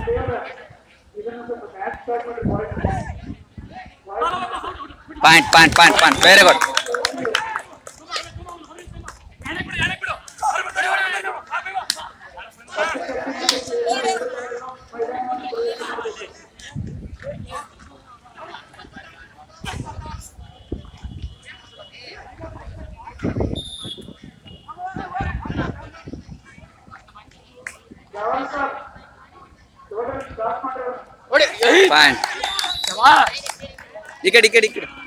Point point point point very good point ಈ ಕಡೆ ಈ ಕಡೆ ಈ ಕಡೆ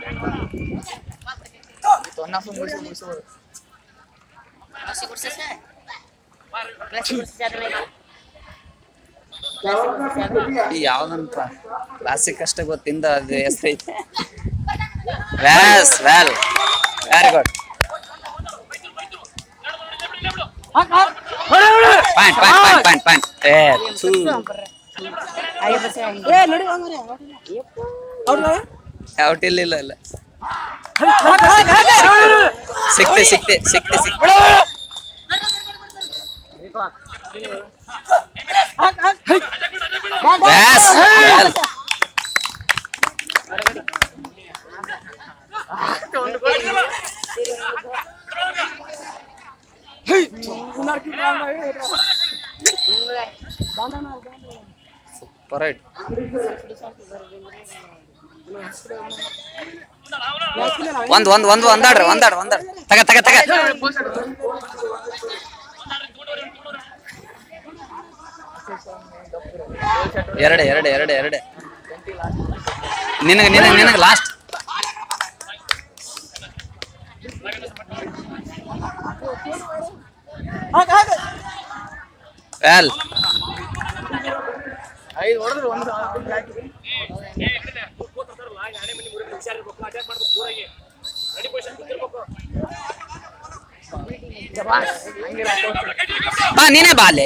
Masih kursus ya? Masih kursus ada lagi. ಈ ಯಾವ್ದಂತ ಕ್ಲಾಸಿಕ್ ಅಷ್ಟೇ ಗೊತ್ತಿಂದ ಅದು ಹೆಸರೈತೆ ವ್ಯಾಸ್ ವ್ಯಾಲ್ very good point point point point point ಏ ಥೂ. Ayo bersaing. ಔಟ್ ಇಲ್ಲ ಇಲ್ಲ ಇಲ್ಲ ಸಿಕ್ತೆ ಸಿಕ್ತೆ ಸಿಕ್ತೆ ಸಿಕ್ತೆ ವ್ಯಾಸ್ ವ್ಯಾಲ್ ಸೂಪರ್ ರೈಟ್ ಒಂದ್ ಒಂದ್ ಒಂದ್ ಒಂದಾಡ್ರಿ ಒಂದಾಡ್ರಿ ಒಂದಾಡ್ರಿ ತಗ ತಗ ತಗ ಎರಡೆ ಎರಡೆ ಎರಡೆ ಎರಡೆ ನಿನಗ ನಿನಗ ನಿನಗ ಲಾಸ್ಟ್ ವೆಲ್ ಬಾ ನೀನೇ ಬಾಲೆ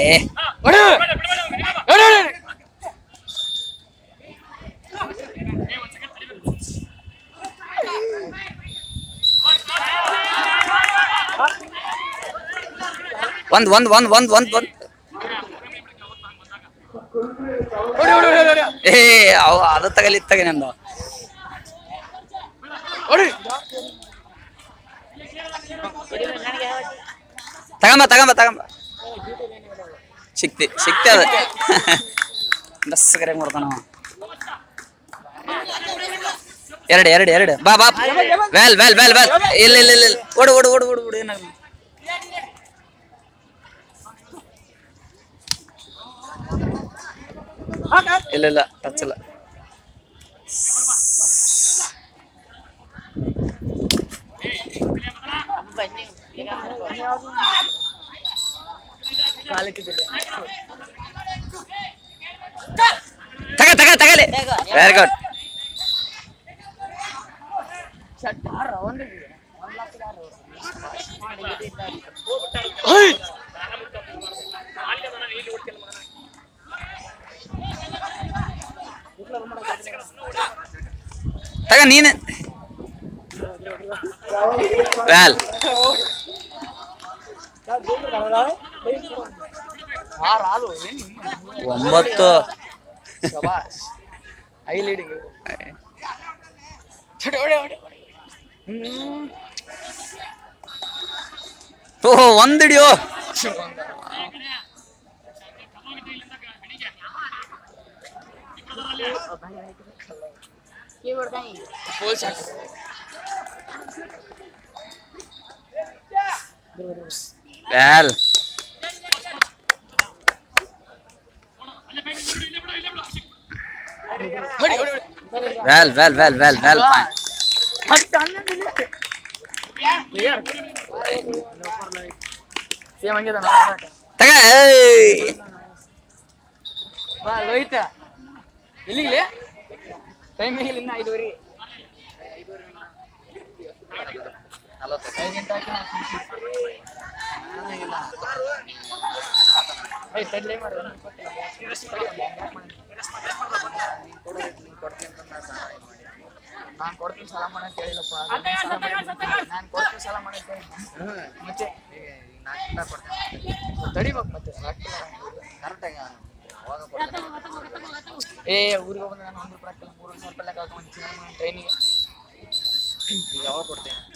ಒಂದ್ ಒಂದ್ ಒಂದ್ ಒಂದ್ ಒಂದ್ ಒಂದ್ ಏ ಅವ ಅದು ತಗಲಿ ಇದ್ ತಗಲಿ ನಂದು ತಗಂಬ ತಗಂಬ ತಗಂಬ ಸಿಕ್ತಿ ಸಿಕ್ತಿ ಅದ ಬಸ್ ಕರೆಗೆ ಮಾಡ್ತಾನ ಅವ. ಎರಡು ಎರಡು ಎರಡು ಬಾ ಬಾ ವೆಲ್ ವೆಲ್ ವೆಲ್ ವೆಲ್ ಇಲ್ಲ ಇಲ್ಲ ಇಲ್ಲ ಇಲ್ಲ. ಓಡು ಓಡು ಓಡು ಓಡು ಓಡು ಏನಾಗಲ್ಲ ಇಲ್ಲ ಇಲ್ಲ ಟಚ್ ಇಲ್ಲ ತಗ ತಗ ತಗಲಿ ವೆರಿ ಗುಡ್ ತಗ ನೀನೆ ವೆಲ್ ಒಂಬತ್ತು ಐ ಲೀಡಿಂಗ್ ಓಹೋ ಒಂದ್ ಹಿಡಿಯೋ Ini bertanya. Full shot well ಹೊಡಿ ಹೊಡಿ well well well well well fine same ಹಂಗೆ ತಗ ಏಯ್. ಬಾ ಲೋಹಿತ ಎಲ್ಲಿಗೆ ಟೈಮ್ ಆಗಿಲ್ಲ ಇನ್ನ ಐದುವರೆ ಐದು ಗಂಟೆ ಆಯ್ತು ನಾ ಕುಂತಿದ್ದೆ. ಏಯ್, ತಡ್ಲೇ ಮಾಡು, ಒಂದು ಕೊಟ್ಟಿಲ್ಲ. ನಾನ್ ಕೊಡ್ತೀನಿ ಸಾಲ ಮಾಡಕ್ ಹೇಳಿಲ್ಲಪ್ಪ ನಾನು ಕೊಡ್ತೀನಿ ಸಾಲ ಮಾಡಕ್ ಹೇಳಿಲ್ಲ ಮತ್ತೆ ತಡಿಬೇಕು ಮತ್ತೆ ಕರೆಕ್ಟಾಗಿ ಏ ಊರಿಗೆ ಹೋಗ್ಬಂದ ನಾನು ಒಂದು ರೂಪಾಯಿ ಹಾಕಿಲ್ಲ ಮೂರು ಸಾವಿರ ರೂಪಾಯಿ ಲೆಕ್ಕ ಹಾಕೊಂಡ್ ಟ್ರೈನಿಗೆ ಯಾವಾಗ ಕೊಡ್ತೇನೆ